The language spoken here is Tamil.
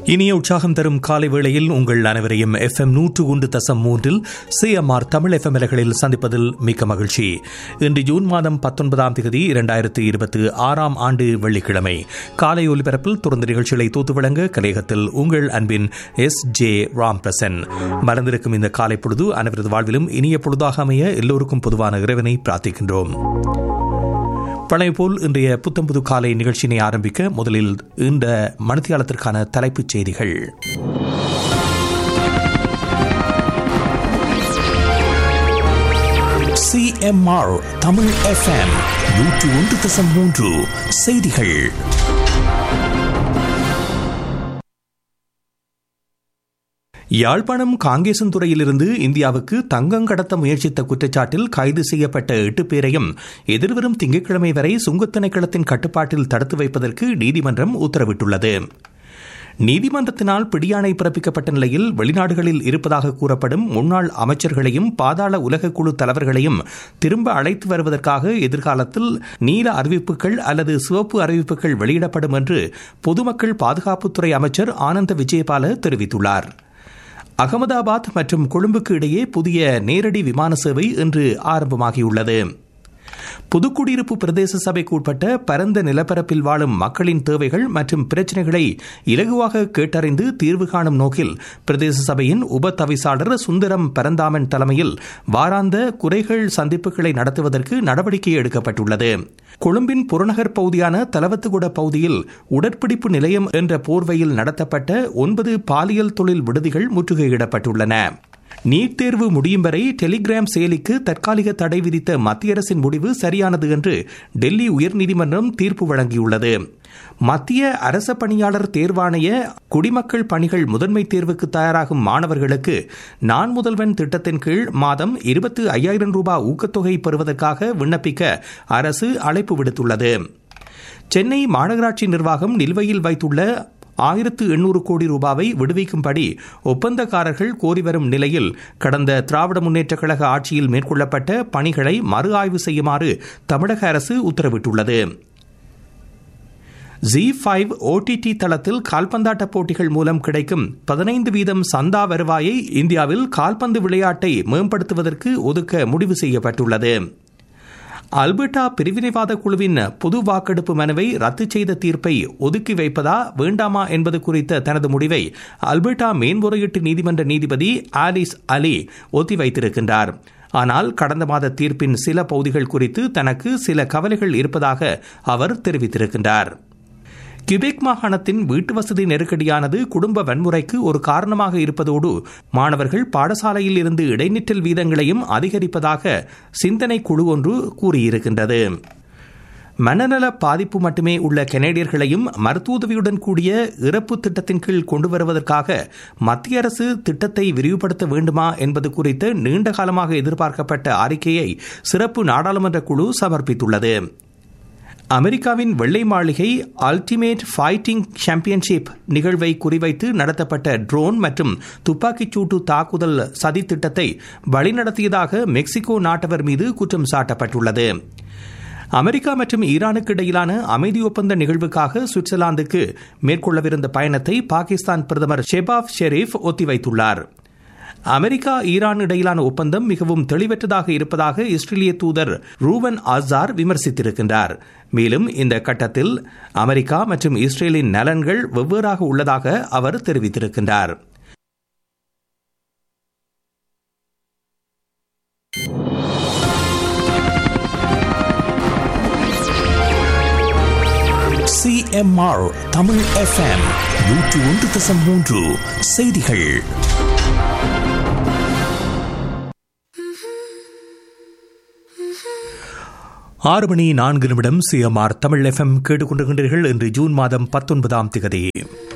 இனிய உற்சாகம் தரும் காலை வேளையில் உங்கள் அனைவரையும் எஃப் எம் நூற்று ஒன்று தசம் மூன்றில் சிஎம்ஆர் தமிழ் எஃப் எம்எல்களில் சந்திப்பதில் மிக்க மகிழ்ச்சி இன்று ஜூன் மாதம் பத்தொன்பதாம் தேதி இரண்டாயிரத்து இருபத்தி ஆறாம் ஆண்டு வெள்ளிக்கிழமை காலை ஒலிபரப்பில் தொடர்ந்து நிகழ்ச்சிகளை தூத்து வழங்க கலையகத்தில் உங்கள் அன்பின் எஸ் ஜே ராம்பிரசன் மறந்திருக்கும் இந்த காலை பொழுது அனைவரது வாழ்விலும் இனிய பொழுதாக அமைய எல்லோருக்கும் பொதுவான இறைவனை பிரார்த்திக்கின்றோம் பழைய போல் இன்றைய புத்தம்புது காலை நிகழ்ச்சியினை ஆரம்பிக்க முதலில் இந்த மனத்தியாலத்திற்கான தலைப்புச் செய்திகள் சிஎம்ஆர் தமிழ் எஃப்எம் நூற்று ஒன்று தசம் மூன்று செய்திகள் யாழ்ப்பாணம் காங்கேசன்துறையிலிருந்து இந்தியாவுக்கு தங்கம் கடத்த முயற்சித்த குற்றச்சாட்டில் கைது செய்யப்பட்ட எட்டு பேரையும் எதிர்வரும் திங்கட்கிழமை வரை சுங்கத் திணைக்களத்தின் கட்டுப்பாட்டில் தடுத்து வைப்பதற்கு நீதிமன்றம் உத்தரவிட்டுள்ளது நீதிமன்றத்தினால் பிடியாணை பிறப்பிக்கப்பட்ட நிலையில் வெளிநாடுகளில் இருப்பதாக கூறப்படும் முன்னாள் அமைச்சர்களையும் பாதாள உலகக்குழு தலைவர்களையும் திரும்ப அழைத்து வருவதற்காக எதிர்காலத்தில் நீல அறிவிப்புகள் அல்லது சிவப்பு அறிவிப்புகள் வெளியிடப்படும் என்று பொதுமக்கள் பாதுகாப்புத்துறை அமைச்சர் ஆனந்த விஜயபால தெரிவித்துள்ளார் அகமதாபாத் மற்றும் கொழும்புக்கு இடையே புதிய நேரடி விமான சேவை இன்று ஆரம்பமாகியுள்ளது புதுக்குடியிருப்பு பிரதேச சபைக்கு உட்பட்ட பரந்த நிலப்பரப்பில் வாழும் மக்களின் தேவைகள் மற்றும் பிரச்சினைகளை இலகுவாக கேட்டறிந்து தீர்வு காணும் நோக்கில் பிரதேச சபையின் உப தவிசாளர் சுந்தரம் பரந்தாமன் தலைமையில் வாராந்த குறைகள் சந்திப்புகளை நடத்துவதற்கு நடவடிக்கை எடுக்கப்பட்டுள்ளது கொழும்பின் புறநகர் பகுதியான தலவத்துகுட பகுதியில் உடற்பிடிப்பு நிலையம் என்ற போர்வையில் நடத்தப்பட்ட ஒன்பது பாலியல் தொழில் விடுதிகள் முற்றுகையிடப்பட்டுள்ளன நீட் தேர்வு முடியும் வரை டெலிகிராம் செயலிக்கு தற்காலிக தடை விதித்த மத்திய அரசின் முடிவு சரியானது என்று டெல்லி உயர்நீதிமன்றம் தீர்ப்பு வழங்கியுள்ளது மத்திய அரச பணியாளர் தேர்வாணைய குடிமக்கள் பணிகள் முதன்மை தேர்வுக்கு தயாராகும் மாணவர்களுக்கு நான் முதல்வன் திட்டத்தின் கீழ் மாதம் இருபத்தி ஐயாயிரம் ரூபாய் ஊக்கத்தொகை பெறுவதற்காக விண்ணப்பிக்க அரசு அழைப்பு விடுத்துள்ளது சென்னை மாநகராட்சி நிர்வாகம் நிலுவையில் வைத்துள்ள ஆயிரத்து எண்ணூறு கோடி ரூபாவை விடுவிக்கும்படி ஒப்பந்தக்காரர்கள் கோரி வரும் நிலையில் கடந்த திராவிட முன்னேற்றக் கழக ஆட்சியில் மேற்கொள்ளப்பட்ட பணிகளை மறு ஆய்வு செய்யுமாறு தமிழக அரசு உத்தரவிட்டுள்ளது ஜி ஃபைவ் ஓடிடி தளத்தில் கால்பந்தாட்ட போட்டிகள் மூலம் கிடைக்கும் பதினைந்து வீதம் சந்தா வருவாயை இந்தியாவில் கால்பந்து விளையாட்டை மேம்படுத்துவதற்கு ஒதுக்க முடிவு செய்யப்பட்டுள்ளது அல்பர்டா பிரிவினைவாத குழுவின் பொது வாக்கெடுப்பு மனுவை ரத்து செய்த தீர்ப்பை ஒதுக்கி வைப்பதா வேண்டாமா என்பது குறித்த தனது முடிவை அல்பர்டா மேன்முறையீட்டு நீதிமன்ற நீதிபதி ஆலிஸ் அலி ஒத்திவைத்திருக்கின்றார் ஆனால் கடந்த மாத தீர்ப்பின் சில பகுதிகள் குறித்து தனக்கு சில கவலைகள் இருப்பதாக அவர் தெரிவித்திருக்கின்றார் கிபெக் மாகாணத்தின் வீட்டு வசதி நெருக்கடியானது குடும்ப வன்முறைக்கு ஒரு காரணமாக இருப்பதோடு மாணவர்கள் பாடசாலையில் இருந்து இடைநிற்றல் வீதங்களையும் அதிகரிப்பதாக சிந்தனை குழு ஒன்று கூறியிருக்கின்றது மனநல பாதிப்பு மட்டுமே உள்ள கனேடியர்களையும் மருத்துவதவியுடன் கூடிய இறப்பு திட்டத்தின் கீழ் கொண்டு வருவதற்காக மத்திய அரசு திட்டத்தை விரிவுபடுத்த வேண்டுமா என்பது குறித்து நீண்ட காலமாக எதிர்பார்க்கப்பட்ட அறிக்கையை சிறப்பு நாடாளுமன்ற குழு சமர்ப்பித்துள்ளது அமெரிக்காவின் வெள்ளை மாளிகை அல்டிமேட் ஃபைட்டிங் சாம்பியன்ஷிப் நிகழ்வை குறிவைத்து நடத்தப்பட்ட ட்ரோன் மற்றும் துப்பாக்கிச் சூட்டு தாக்குதல் சதி திட்டத்தை வழிநடத்தியதாக மெக்சிகோ நாட்டவர் மீது குற்றம் சாட்டப்பட்டுள்ளது அமெரிக்கா மற்றும் ஈரானுக்கு இடையிலான அமைதி ஒப்பந்த நிகழ்வுக்காக சுவிட்சர்லாந்துக்கு மேற்கொள்ளவிருந்த பயணத்தை பாகிஸ்தான் பிரதமர் ஷெபாப் ஷெரீப் ஒத்திவைத்துள்ளார் அமெரிக்கா ஈரான் இடையிலான ஒப்பந்தம் மிகவும் தெளிவற்றதாக இருப்பதாக இஸ்ரேலிய தூதர் ரூவன் ஆசார் விமர்சித்திருக்கின்றார் மேலும் இந்த கட்டத்தில் அமெரிக்கா மற்றும் இஸ்ரேலின் நலன்கள் வெவ்வேறாக உள்ளதாக அவர் தெரிவித்திருக்கின்றார் சிஎம்ஆர் தமிழ் எஃப்எம் நூற்று ஒன்று தசம் மூன்று செய்திகள் ஆறு மணி நான்கு நிமிடம் சிஎம்ஆர் தமிழ் எஃப்எம் கேட்டுக்கொண்டிருக்கின்றீர்கள் இன்று ஜூன் மாதம் பத்தொன்பதாம் திகதி